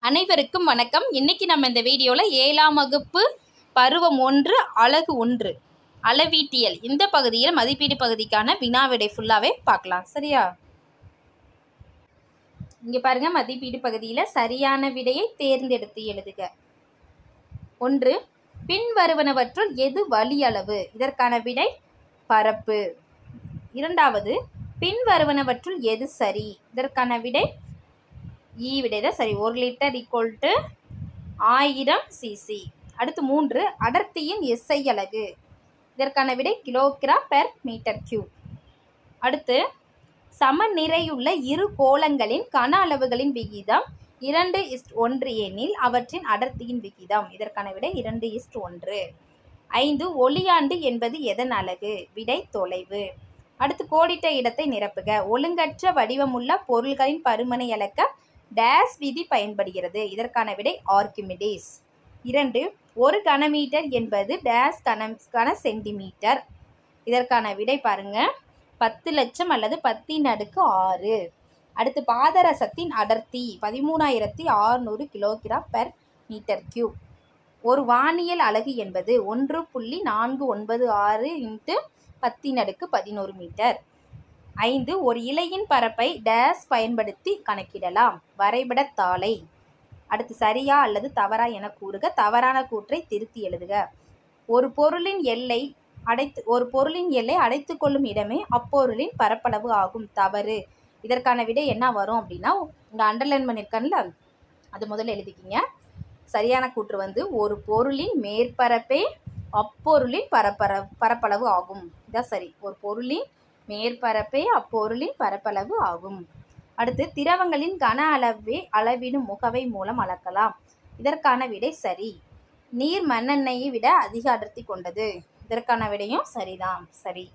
அனைவருக்கும் வணக்கம் இன்னைக்கு நம்ம இந்த வீடியோவில் ஏழாம் வகுப்பு பருவம் ஒன்று அழகு ஒன்று அளவீட்டியல் இந்த பகுதியில் மதிப்பீடு பகுதிக்கான வினா விடை ஃபுல்லாகவே பார்க்கலாம் சரியா இங்கே பாருங்க மதிப்பீடு பகுதியில் சரியான விடையை தேர்ந்தெடுத்து எழுதுக ஒன்று பின்வருவனவற்றுள் எது வழி அளவு இதற்கான விடை பரப்பு இரண்டாவது பின்வருவனவற்றுள் எது சரி இதற்கான விடை ஈ விடை தான் சரி ஒரு லிட்டர் ஈக்குவல் டு ஆயிரம் சிசி அடுத்து மூன்று அடர்த்தியின் எஸ்ஐ அலகு இதற்கான விடை கிலோகிராம் பெர் மீட்டர் கியூப் அடுத்து சமநிறையுள்ள இரு கோளங்களின் கன அளவுகளின் விகிதம் இரண்டு இஸ்ட் ஒன்று எனில் அவற்றின் அடர்த்தியின் விகிதம் இதற்கான விடை இரண்டு இஸ்ட் ஒன்று ஐந்து ஒளியாண்டு என்பது எதன் அலகு விடை தொலைவு அடுத்து கோடிட்ட இடத்தை நிரப்புக ஒழுங்கற்ற வடிவமுள்ள பொருள்களின் பருமனை அளக்க டேஸ் விதி பயன்படுகிறது இதற்கான விடை ஆர்கிமிடிஸ் இரண்டு ஒரு கனமீட்டர் என்பது டேஸ் கன கன சென்டிமீட்டர் இதற்கான விடை பாருங்க பத்து லட்சம் அல்லது பத்தின் அடுக்கு ஆறு அடுத்து பாதரசத்தின் அடர்த்தி பதிமூணாயிரத்தி ஆறுநூறு கிலோகிராம் பெர் மீட்டர் கியூப் ஒரு வானியல் அலகு என்பது ஒன்று புள்ளி நான்கு ஒன்பது ஆறு இன்ட்டு பத்தின் அடுக்கு பதினோரு மீட்டர் ஐந்து ஒரு இலையின் பரப்பை டேஸ் பயன்படுத்தி கணக்கிடலாம் வரைபடத்தாளை அடுத்து சரியா அல்லது தவறா என கூறுக தவறான கூற்றை திருத்தி எழுதுக ஒரு பொருளின் எல்லை அடைத்து ஒரு பொருளின் எல்லை அடைத்து கொள்ளும் இடமே அப்பொருளின் பரப்பளவு ஆகும் தவறு இதற்கான விடை என்ன வரும் அப்படின்னா இங்கே அண்டர்லைன் பண்ணியிருக்கேன்ல அது முதல்ல எழுதிக்கிங்க சரியான கூற்று வந்து ஒரு பொருளின் மேற்பரப்பே அப்பொருளின் பரப்பர பரப்பளவு ஆகும் இதான் சரி ஒரு பொருளின் மேற்பரப்பே அப்பொருளின் பரப்பளவு ஆகும் அடுத்து திரவங்களின் கன அளவே அளவிடும் முகவை மூலம் அளக்கலாம் இதற்கான விடை சரி நீர் மண்ணெண்ணெயை விட அதிக அடர்த்தி கொண்டது இதற்கான விடையும் சரிதான் சரி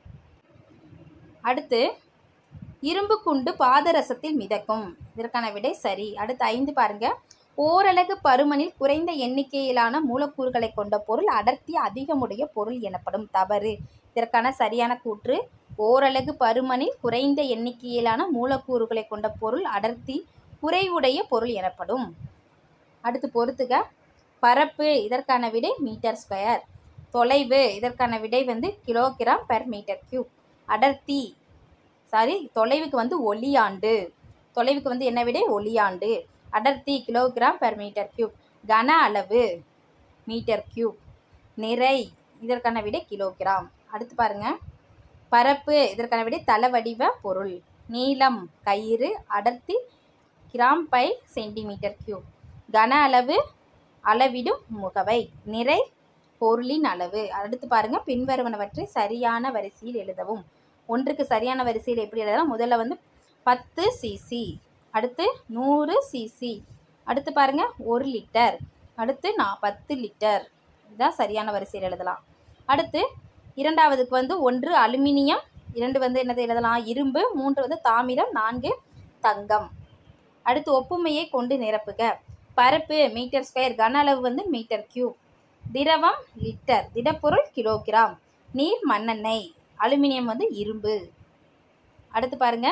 அடுத்து இரும்பு குண்டு பாதரசத்தில் மிதக்கும் இதற்கான விடை சரி அடுத்து ஐந்து பாருங்க ஓரலகு பருமனில் குறைந்த எண்ணிக்கையிலான மூலக்கூறுகளை கொண்ட பொருள் அடர்த்தி அதிகமுடைய பொருள் எனப்படும் தவறு இதற்கான சரியான கூற்று ஓரலகு பருமனில் குறைந்த எண்ணிக்கையிலான மூலக்கூறுகளை கொண்ட பொருள் அடர்த்தி குறைவுடைய பொருள் எனப்படும் அடுத்து பொறுத்துக பரப்பு இதற்கான விடை மீட்டர் ஸ்கொயர் தொலைவு இதற்கான விடை வந்து கிலோகிராம் பெர் மீட்டர் கியூப் அடர்த்தி சாரி தொலைவுக்கு வந்து ஒளியாண்டு தொலைவுக்கு வந்து என்ன விடை ஒளியாண்டு அடர்த்தி கிலோகிராம் பெர் மீட்டர் கியூப் கன அளவு மீட்டர் கியூப் நிறை இதற்கான விடை கிலோகிராம் அடுத்து பாருங்க பரப்பு இதற்கான விடை தளவடிவ பொருள் நீளம் கயிறு அடர்த்தி கிராம் பை சென்டிமீட்டர் கியூப் கன அளவு அளவிடும் முகவை நிறை பொருளின் அளவு அடுத்து பாருங்க பின்வருவனவற்றை சரியான வரிசையில் எழுதவும் ஒன்றுக்கு சரியான வரிசையில் எப்படி எழுதலாம் முதல்ல வந்து பத்து சிசி அடுத்து நூறு சிசி அடுத்து பாருங்க ஒரு லிட்டர் அடுத்து நான் பத்து லிட்டர் இதுதான் சரியான வரிசையில் எழுதலாம் அடுத்து இரண்டாவதுக்கு வந்து ஒன்று அலுமினியம் இரண்டு வந்து என்னது எழுதலாம் இரும்பு மூன்று வந்து தாமிரம் நான்கு தங்கம் அடுத்து ஒப்புமையை கொண்டு நிரப்புக பரப்பு மீட்டர் ஸ்கொயர் கன அளவு வந்து மீட்டர் கியூப் திரவம் லிட்டர் திடப்பொருள் கிலோகிராம் நீர் மண்ணெண்ணெய் அலுமினியம் வந்து இரும்பு அடுத்து பாருங்க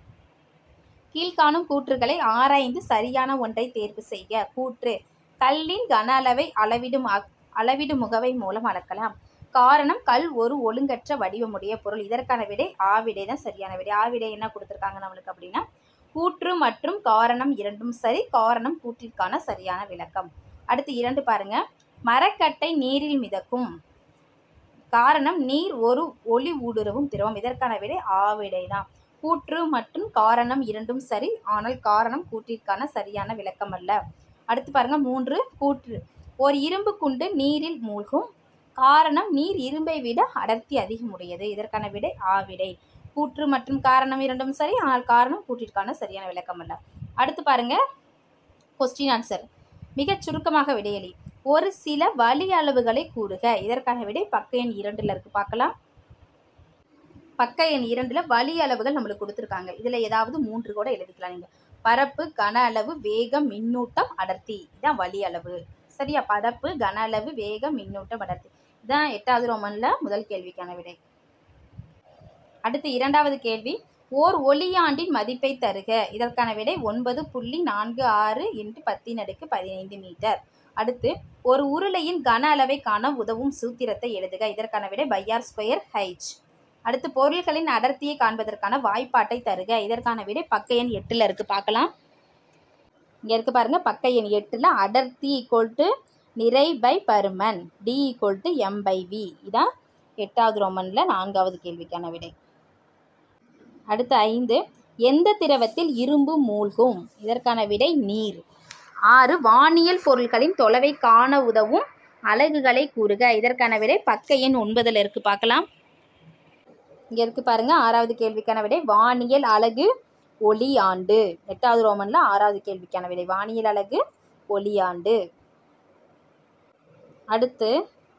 கீழ்காணும் கூற்றுகளை ஆராய்ந்து சரியான ஒன்றை தேர்வு செய்க கூற்று கல்லின் கன அளவை அளவிடும் அ- அளவிடும் முகவை மூலம் அளக்கலாம் காரணம் கல் ஒரு ஒழுங்கற்ற வடிவமுடைய பொருள் இதற்கான விடை ஆவிடை தான் சரியான விடை ஆவிடை என்ன கொடுத்துருக்காங்க நம்மளுக்கு அப்படின்னா கூற்று மற்றும் காரணம் இரண்டும் சரி காரணம் கூற்றிற்கான சரியான விளக்கம் அடுத்து இரண்டு பாருங்க மரக்கட்டை நீரில் மிதக்கும் காரணம் நீர் ஒரு ஒளி ஊடுருவும் திரவம் இதற்கான விடை ஆவிடை தான் கூற்று மற்றும் காரணம் இரண்டும் சரி ஆனால் காரணம் கூற்றிற்கான சரியான விளக்கம் அல்ல அடுத்து பாருங்க மூன்று கூற்று ஒரு இரும்பு குண்டு நீரில் மூழ்கும் காரணம் நீர் இரும்பை விட அடர்த்தி அதிகமுடையது இதற்கான விடை ஆவிடை கூற்று மற்றும் காரணம் இரண்டும் சரி ஆனால் காரணம் கூற்றிற்கான சரியான விளக்கம் அல்ல அடுத்து பாருங்க கொஸ்டின் ஆன்சர் மிகச் சுருக்கமாக விடையளி ஒரு சில வழி அளவுகளை கூறுக இதற்கான விடை பக்க எண் இரண்டுல இருக்கு பார்க்கலாம் பக்க எண் இரண்டுல வழி அளவுகள் நம்மளுக்கு கொடுத்துருக்காங்க இதுல ஏதாவது மூன்று கூட எழுதிக்கலாம் நீங்க பரப்பு கன அளவு வேகம் மின்னூட்டம் அடர்த்தி இதான் வழி அளவு சரியா பரப்பு கன அளவு வேகம் மின்னூட்டம் அடர்த்தி இதான் எட்டாவது ரோமன்ல முதல் கேள்விக்கான விடை அடுத்து இரண்டாவது கேள்வி ஓர் ஒளியாண்டின் மதிப்பை தருக இதற்கான விடை ஒன்பது புள்ளி நான்கு ஆறு இன்ட்டு பத்தின் அடுக்கு பதினைந்து மீட்டர் அடுத்து ஒரு உருளையின் கன அளவை காண உதவும் சூத்திரத்தை எழுதுக இதற்கான விடை பையார் ஸ்கொயர் ஹைச் அடுத்து பொருள்களின் அடர்த்தியை காண்பதற்கான வாய்ப்பாட்டை தருக இதற்கான விடை பக்க எண் எட்டில் இருக்குது பார்க்கலாம் இங்கே இருக்கு பாருங்க பக்க எண் எட்டில் அடர்த்தி ஈக்குவல் டு நிறை பை பருமன் D equal to M by V இதான் எட்டாவது ரோமனில் நான்காவது கேள்விக்கான விடை அடுத்து ஐந்து எந்த திரவத்தில் இரும்பு மூழ்கும் இதற்கான விடை நீர் ஆறு வானியல் பொருட்களின் தொலைவை காண உதவும் அலகுகளை கூறுக இதற்கான விடை பக்க எண் ஒன்பதில் இருக்கு பார்க்கலாம் இங்கே இருக்கு பாருங்க ஆறாவது கேள்விக்கான விடை வானியல் அலகு ஒளி ஆண்டு எட்டாவது ரோமன்ல ஆறாவது கேள்விக்கான விடை வானியல் அலகு ஒளி ஆண்டு அடுத்து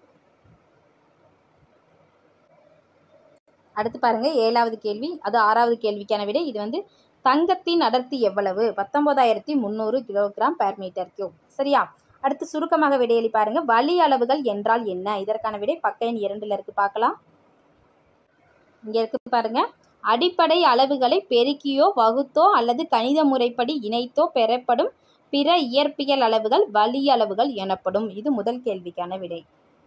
அடுத்து பாருங்க ஏழாவது கேள்வி அது ஆறாவது கேள்விக்கான விடை இது வந்து தங்கத்தின் அடர்த்தி எவ்வளவு பத்தொன்பதாயிரத்தி முந்நூறு கிலோகிராம் பெர் மீட்டர் கியூப் சரியா அடுத்து சுருக்கமாக விடையளி பாருங்க வழி அளவுகள் என்றால் என்ன இதற்கான விடை பக்க எண் இரண்டுல இருக்கு பார்க்கலாம் இங்க இருக்கு பாருங்க அடிப்படை அளவுகளை பெருக்கியோ வகுத்தோ அல்லது கணித முறைப்படி இணைத்தோ பெறப்படும் பிற இயற்பியல் அளவுகள் வழி அளவுகள் எனப்படும் இது முதல் கேள்விக்கான விடை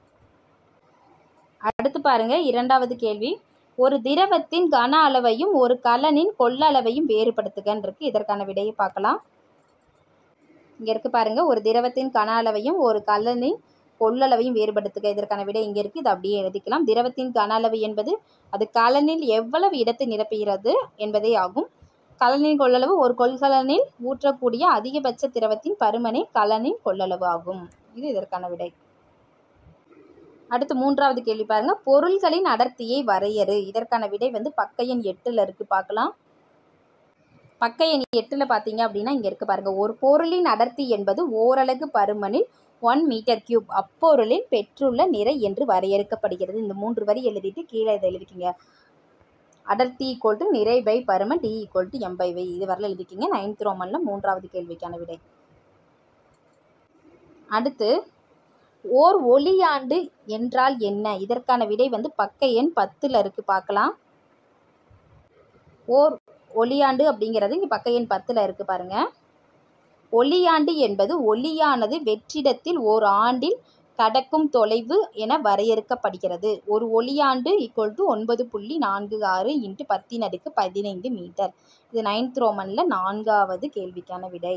அடுத்து பாருங்க இரண்டாவது கேள்வி ஒரு திரவத்தின் கன அளவையும் ஒரு கலனின் கொள்ளளவையும் வேறுபடுத்துகன்னு இருக்கு இதற்கான விடையை பார்க்கலாம் இங்க இருக்கு பாருங்க ஒரு திரவத்தின் கன அளவையும் ஒரு கலனின் கொள்ளளவையும் வேறுபடுத்துக இதற்கான விடை இங்க இருக்கு இது அப்படியே எழுதிக்கலாம் திரவத்தின் கன அளவு என்பது அது கலனில் எவ்வளவு இடத்தை நிரப்புகிறது என்பதே ஆகும் கலனின் கொள்ளளவு ஒரு கொள்கலனில் ஊற்றக்கூடிய அதிகபட்ச திரவத்தின் பருமனே கலனின் கொள்ளளவு ஆகும் இது இதற்கான விடை அடுத்து மூன்றாவது கேள்வி பாருங்க பொருள்களின் அடர்த்தியை வரையறு இதற்கான விடை வந்து பக்க எண் எட்டுல இருக்கு பார்க்கலாம் பக்க எண் எட்டுல பார்த்தீங்க அப்படின்னா இங்க இருக்கு பாருங்க ஒரு பொருளின் அடர்த்தி என்பது ஓரலகு பருமனில் ஒன் மீட்டர் கியூப் அப்பொருளில் பெற்றுள்ள நிறை என்று வரையறுக்கப்படுகிறது இந்த மூன்று வரி எழுதிட்டு கீழே இதை எழுதிக்கிங்க அடர்த்தி ஈக்குவல் டு நிறை பை பருமன் D equal to M by V இது வரல எழுதிக்கிங்க நைன்த் ரோமனில் மூன்றாவது கேள்விக்கான விடை அடுத்து ஓர் ஒளியாண்டு என்றால் என்ன இதற்கான விடை வந்து பக்க எண் பத்தில் இருக்கு பார்க்கலாம் ஓர் ஒளியாண்டு அப்படிங்கிறது இங்கே பக்க எண் பத்தில் இருக்கு பாருங்க ஒளியாண்டு என்பது ஒளியானது வெற்றிடத்தில் ஓர் ஆண்டில் கடக்கும் தொலைவு என வரையறுக்கப்படுகிறது ஒரு ஒளியாண்டு ஈக்குவல் டு ஒன்பது புள்ளி நான்கு ஆறு இன்ட்டு பத்தின் அடுக்கு பதினைந்து மீட்டர் இது நைன்த் ரோமனில் நான்காவது கேள்விக்கான விடை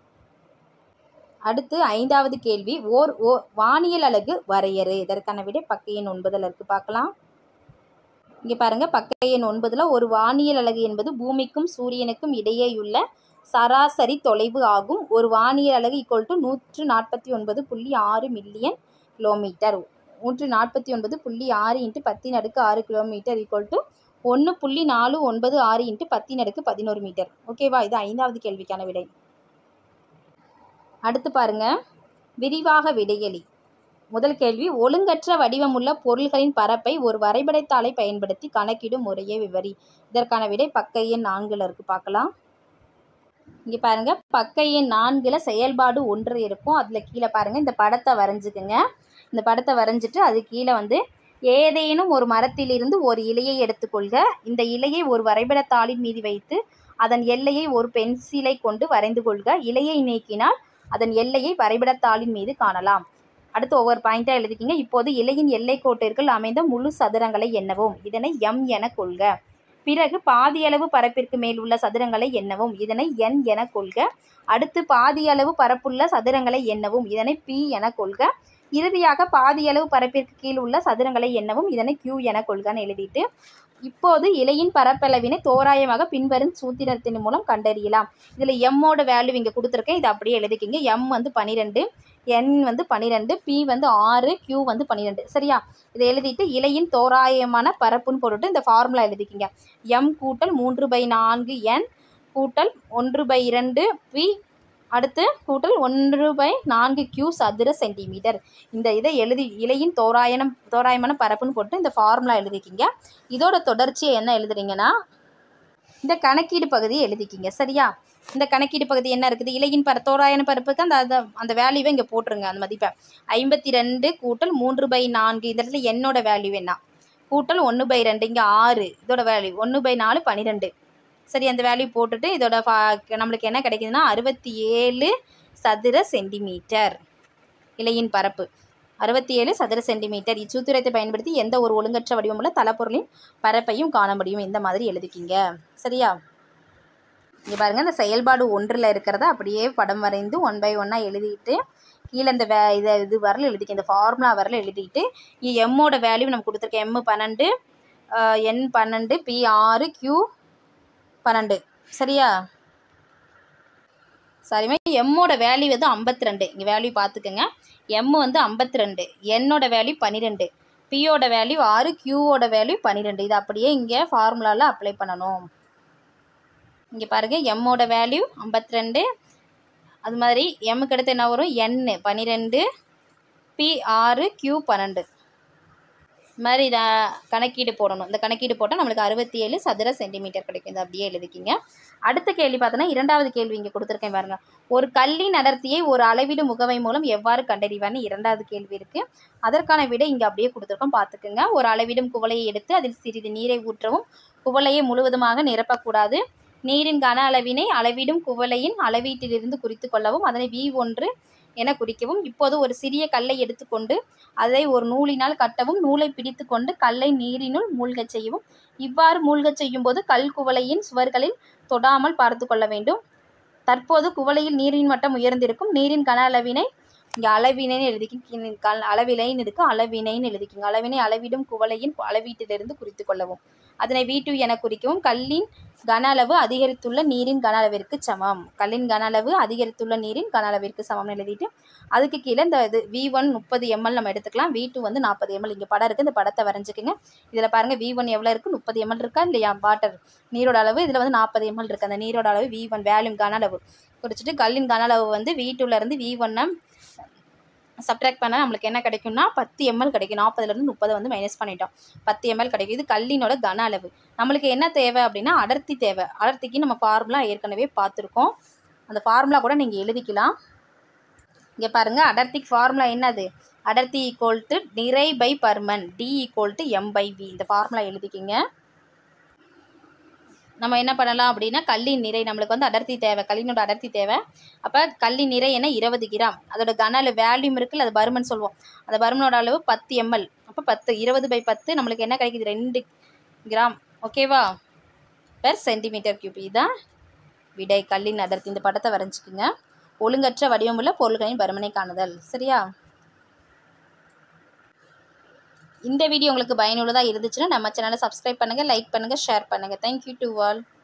அடுத்து ஐந்தாவது கேள்வி ஓர் ஓ வானியல் அலகு வரையறு இதற்கான விடை பக்க எண் ஒன்பதில் இருக்கு பார்க்கலாம் இங்கே பாருங்க பக்க எண் ஒன்பதுல ஒரு வானியல் அலகு என்பது பூமிக்கும் சூரியனுக்கும் இடையேயுள்ள சராசரி தொலைவு ஆகும் ஒரு வானியல் அலகு ஈக்குவல் டு நூற்று நாற்பத்தி ஒன்பது புள்ளி ஆறு மில்லியன் கிலோமீட்டர் நூற்று நாற்பத்தி ஒன்பது புள்ளி ஆறு இன்ட்டு பத்தின் அடுக்கு ஆறு கிலோமீட்டர் ஈக்குவல் டு ஒன்று புள்ளி நாலு ஒன்பது ஆறு இன்ட்டு பத்தின் அடுக்கு பதினோரு மீட்டர் ஓகேவா இது ஐந்தாவது கேள்விக்கான விடை அடுத்து பாருங்க விரிவாக விடையளி முதல் கேள்வி ஒழுங்கற்ற வடிவமுள்ள பொருள்களின் பரப்பை ஒரு வரைபடத்தாளை பயன்படுத்தி கணக்கிடும் முறையை விவரி இதற்கான விடை பக்க எண் நான்குல இருக்கு பார்க்கலாம் இங்கே பாருங்க பக்க எண் நான்குல செயல்பாடு ஒன்று இருக்கும் அதில் கீழே பாருங்க இந்த படத்தை வரைஞ்சுக்குங்க இந்த படத்தை வரைஞ்சிட்டு அது கீழே வந்து ஏதேனும் ஒரு மரத்திலிருந்து ஒரு இலையை எடுத்துக்கொள்க இந்த இலையை ஒரு வரைபடத்தாளின் மீது வைத்து அதன் எல்லையை ஒரு பென்சிலை கொண்டு வரைந்து கொள்க இலையை நீக்கினால் அதன் எல்லையை வரைபடத்தாளின் மீது காணலாம் அடுத்து ஒவ்வொரு பாயிண்டாக எழுதிக்கிங்க இப்போது இலையின் எல்லை கோட்டிற்குள் அமைந்த முழு சதுரங்களை எண்ணவும் இதனை எம் என கொள்க பிறகு பாதியளவு பரப்பிற்கு மேல் உள்ள சதுரங்களை எண்ணவும் இதனை என் என கொள்க அடுத்து பாதியளவு பரப்புள்ள சதுரங்களை எண்ணவும் இதனை பி என கொள்க இறுதியாக பாதியளவு பரப்பிற்கு கீழ் உள்ள சதுரங்களை எண்ணவும் இதனை கியூ என கொள்கன்னு எழுதிட்டு இப்போது இலையின் பரப்பளவினை தோராயமாக பின்வரும் சூத்திரத்தின் மூலம் கண்டறியலாம் இதில் எம்மோட வேல்யூ இங்கே கொடுத்துருக்கேன் இதை அப்படியே எழுதிக்கிங்க எம் வந்து பன்னிரெண்டு என் வந்து பன்னிரெண்டு பி வந்து ஆறு கியூ வந்து பன்னிரெண்டு சரியா இதை எழுதிட்டு இலையின் தோராயமான பரப்புன்னு போட்டுட்டு இந்த ஃபார்முலா எழுதிக்கிங்க எம் கூட்டல் மூன்று பை நான்கு என் கூட்டல் ஒன்று பை இரண்டு பி அடுத்து கூட்டல் ஒன்று பை நான்கு கியூ சதுர சென்டிமீட்டர் இந்த இதை எழுதி இலையின் தோராயனம் தோராயமான பரப்புன்னு போட்டு இந்த ஃபார்முலா எழுதிக்கிங்க இதோட தொடர்ச்சியை என்ன எழுதுறீங்கன்னா இந்த கணக்கீடு பகுதியை எழுதிக்கிங்க சரியா இந்த கணக்கீடு பகுதி என்ன இருக்குது இலையின் பர தோராயன பரப்புக்கு அந்த அந்த அந்த வேல்யூவை இங்கே போட்டுருங்க அந்த மதிப்பை ஐம்பத்தி ரெண்டு கூட்டல் மூன்று பை நான்கு இந்த இடத்துல என்னோட வேல்யூ என்ன கூட்டல் ஒன்று பை ரெண்டு இங்கே ஆறு இதோட வேல்யூ ஒன்று பை நாலு பன்னிரெண்டு சரி அந்த வேல்யூ போட்டுட்டு இதோட ஃபா- நம்மளுக்கு என்ன கிடைக்குதுன்னா அறுபத்தி ஏழு சதுர சென்டிமீட்டர் இலையின் பரப்பு அறுபத்தி ஏழு சதுர சென்டிமீட்டர் இச்சூத்திரத்தை பயன்படுத்தி எந்த ஒரு ஒழுங்கற்ற வடிவமுள்ள தலப்பொருளின் பரப்பையும் காண முடியும் இந்த மாதிரி எழுதிக்கிங்க சரியா இங்கே பாருங்கள் இந்த செயல்பாடு ஒன்றில் இருக்கிறத அப்படியே படம் வரைந்து ஒன் பை ஒன்னாக எழுதிட்டு கீழே இந்த வே இதை இது வரல எழுதிக்க இந்த ஃபார்முலா வரல எழுதிட்டு எம்மோட வேல்யூ நம்ம கொடுத்துருக்கேன் எம்மு பன்னெண்டு என் பன்னெண்டு பி ஆறு கியூ பன்னெண்டு சரியா சரிமா எம்மோட வேல்யூ வந்து ஐம்பத்தி ரெண்டு இங்கே வேல்யூ பார்த்துக்கோங்க எம் வந்து ஐம்பத்தி ரெண்டு என்னோட வேல்யூ பன்னிரெண்டு பியோட வேல்யூ ஆறு கியூவோட வேல்யூ பன்னிரெண்டு இது அப்படியே இங்கே ஃபார்முலாவில் அப்ளை பண்ணணும் இங்கே பாருங்கள் எம்மோட வேல்யூ ஐம்பத்தி ரெண்டு அது மாதிரி எம்முக்கு அடுத்து என்ன வரும் என் பன்னிரெண்டு பி ஆறு கியூ பன்னெண்டு இது மாதிரி இதை கணக்கீடு போடணும் இந்த கணக்கீடு போட்டால் நம்மளுக்கு அறுபத்தி ஏழு சதுர சென்டிமீட்டர் கிடைக்கும் இது அப்படியே எழுதிக்கிங்க அடுத்த கேள்வி பார்த்தோன்னா இரண்டாவது கேள்வி இங்கே கொடுத்துருக்கேன் பாருங்க ஒரு கல்லின் அடர்த்தியை ஒரு அளவீடு முகவை மூலம் எவ்வாறு கண்டறிவான்னு இரண்டாவது கேள்வி இருக்குது அதற்கான விடை இங்கே அப்படியே கொடுத்துருக்கோம் பார்த்துக்குங்க ஒரு அளவிடும் குவளையை எடுத்து அதில் சிறிது நீரை ஊற்றவும் குவளையை முழுவதுமாக நிரப்பக்கூடாது நீரின் கன அளவினை அளவிடும் குவளையின் அளவீட்டிலிருந்து குறித்து கொள்ளவும் அதனை வி ஒன்று என குறிக்கவும் இப்போது ஒரு சிறிய கல்லை எடுத்துக்கொண்டு அதை ஒரு நூலினால் கட்டவும் நூலை பிடித்து கொண்டு கல்லை நீரினுள் மூழ்கச் செய்யவும் இவ்வாறு மூழ்கச் செய்யும் போது கல் குவளையின் சுவர்களில் தொடாமல் பார்த்து கொள்ள வேண்டும் தற்போது குவளையில் நீரின் மட்டம் உயர்ந்திருக்கும் நீரின் கன அளவினை இங்கே அளவினைன்னு எழுதிக்கிங்க கல் அளவிலைன்னு இருக்கு அளவினைன்னு எழுதிக்கிங்க அளவினை அளவிடும் குவளையின் அளவீட்டிலிருந்து குறித்து கொள்ளவும் அதனை வி டூ என குறிக்கவும் கல்லின் கன அளவு அதிகரித்துள்ள நீரின் கன அளவிற்கு சமம் கல்லின் கன அளவு அதிகரித்துள்ள நீரின் கன அளவிற்கு சமம்னு எழுதிட்டு அதுக்கு கீழே இந்த இது வி ஒன் முப்பது எம்எல் நம்ம எடுத்துக்கலாம் வி டூ வந்து நாற்பது எம்எல் இங்கே படம் இருக்குது இந்த படத்தை வரைஞ்சிக்கோங்க இதில் பாருங்கள் வி ஒன் எவ்வளோ இருக்குது முப்பது எம்எல் இருக்கா இல்லையா வாட்டர் நீரோட அளவு இதில் வந்து நாற்பது எம்எல் இருக்குது அந்த நீரோட அளவு வி ஒன் வேல்யூம் கன அளவு குறிச்சிட்டு கல்லின் கன அளவு வந்து வி டூலேருந்து வி ஒன்னை சப்ட்ராக்ட் பண்ணால் நம்மளுக்கு என்ன கிடைக்கும்னா பத்து எம்எல் கிடைக்கும் நாற்பதுலேருந்து முப்பதை வந்து மைனஸ் பண்ணிட்டோம் பத்து எம்எல் கிடைக்கும் இது கல்லினோட கன அளவு நம்மளுக்கு என்ன தேவை அப்படின்னா அடர்த்தி தேவை அடர்த்திக்கு நம்ம ஃபார்முலா ஏற்கனவே பார்த்துருக்கோம் அந்த ஃபார்முலா கூட நீங்கள் எழுதிக்கலாம் இங்கே பாருங்கள் அடர்த்திக்கு ஃபார்முலா என்னது அடர்த்தி ஈக்குவல் டு நிறை பை பர்மன் D equal to M by V இந்த ஃபார்முலா எழுதிக்கிங்க நம்ம என்ன பண்ணலாம் அப்படின்னா கல்லின் நிறை நம்மளுக்கு வந்து அடர்த்தி தேவை கல்லினோட அடர்த்தி தேவை அப்போ கல்லின் நிறை என்ன இருபது கிராம் அதோட கன அளவு வேல்யூம் இருக்குல்ல அது பருமன் சொல்லுவோம் அந்த பருமனோட அளவு பத்து எம்எல் அப்போ பத்து இருபது பை பத்து நம்மளுக்கு என்ன கிடைக்குது ரெண்டு கிராம் ஓகேவா பெர் சென்டிமீட்டர் கியூப் இதுதான் விடை கல்லின் அடர்த்தி இந்த படத்தை வரைஞ்சிக்குங்க ஒழுங்கற்ற வடிவமுள்ள பொருள்களின் பருமனை காணுதல் சரியா இந்த வீடியோ உங்களுக்கு பயனுள்ளதாக இருந்துச்சுன்னா நம்ம சேனலை சப்ஸ்கிரைப் பண்ணுங்கள் லைக் பண்ணுங்கள் ஷேர் பண்ணுங்கள் தேங்க்யூ டு ஆல்